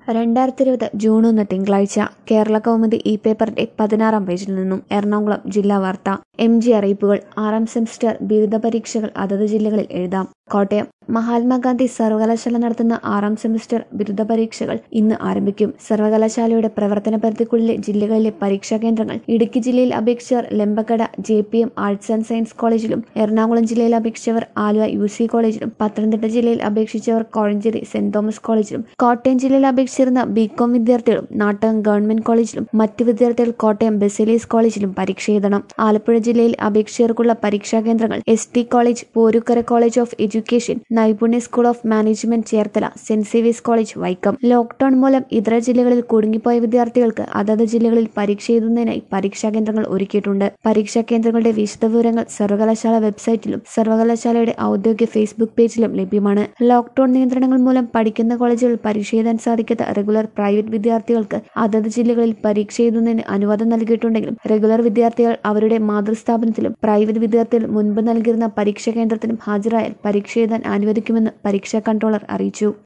രണ്ടായിരത്തി ഇരുപത് ജൂൺ ഒന്ന് തിങ്കളാഴ്ച കേരള കൗമുദി ഇ പേപ്പറിന്റെ പതിനാറാം പേജിൽ നിന്നും എറണാകുളം ജില്ലാ വാർത്ത എം ജി അറിയിപ്പുകൾ ആറാം സെമസ്റ്റർ ബിരുദ പരീക്ഷകൾ അതത് ജില്ലകളിൽ എഴുതാം കോട്ടയം മഹാത്മാഗാന്ധി സർവകലാശാല നടത്തുന്ന ആറാം സെമസ്റ്റർ ബിരുദ പരീക്ഷകൾ ഇന്ന് ആരംഭിക്കും സർവകലാശാലയുടെ പ്രവർത്തന പരിധിക്കുള്ളിലെ ജില്ലകളിലെ പരീക്ഷാ കേന്ദ്രങ്ങൾ ഇടുക്കി ജില്ലയിൽ അപേക്ഷിച്ചവർ Lambakkada J P M arts and science കോളേജിലും എറണാകുളം ജില്ലയിൽ അപേക്ഷിച്ചവർ ആലുവ യു സി കോളേജിലും പത്തനംതിട്ട ജില്ലയിൽ അപേക്ഷിച്ചവർ കോഴഞ്ചേരി സെന്റ് തോമസ് കോളേജിലും കോട്ടയം ജില്ലയിൽ അപേക്ഷിച്ചിരുന്ന ബികോം വിദ്യാർത്ഥികളും നാട്ടകം ഗവൺമെന്റ് കോളേജിലും മറ്റ് വിദ്യാർത്ഥികൾ കോട്ടയം ബെസലീസ് കോളേജിലും പരീക്ഷ എഴുതണം ആലപ്പുഴ ജില്ലയിൽ അപേക്ഷകർക്കുള്ള പരീക്ഷാ കേന്ദ്രങ്ങൾ S T college Porukkara college of education Naipunya school of management Cherthala saint സേവിയസ് കോളേജ് വൈക്കം ലോക്ഡൌൺ മൂലം ഇതര ജില്ലകളിൽ കുടുങ്ങിപ്പോയ വിദ്യാർത്ഥികൾക്ക് അതത് ജില്ലകളിൽ പരീക്ഷ എഴുതുന്നതിനായി പരീക്ഷാ കേന്ദ്രങ്ങൾ ഒരുക്കിയിട്ടുണ്ട് പരീക്ഷാ കേന്ദ്രങ്ങളുടെ വിശദവിവരങ്ങൾ സർവകലാശാല വെബ്സൈറ്റിലും സർവകലാശാലയുടെ ഔദ്യോഗിക ഫേസ്ബുക്ക് പേജിലും ലഭ്യമാണ് ലോക്ഡൌൺ നിയന്ത്രണങ്ങൾ മൂലം പഠിക്കുന്ന കോളേജുകളിൽ പരീക്ഷ എഴുതാൻ സാധിക്കാത്ത റെഗുലർ പ്രൈവറ്റ് വിദ്യാർത്ഥികൾക്ക് അതത് ജില്ലകളിൽ പരീക്ഷ എഴുതുന്നതിന് അനുവാദം നൽകിയിട്ടുണ്ടെങ്കിലും റെഗുലർ വിദ്യാർത്ഥികൾ അവരുടെ മാതൃസ്ഥാപനത്തിലും പ്രൈവറ്റ് വിദ്യാർത്ഥികൾ മുൻപ് നൽകിയിരുന്ന പരീക്ഷാ കേന്ദ്രത്തിലും ഹാജരായാൽ പരീക്ഷ എഴുതാൻ അനുവദിക്കുമെന്ന് പരീക്ഷാ കൺട്രോളർ അറിയിച്ചു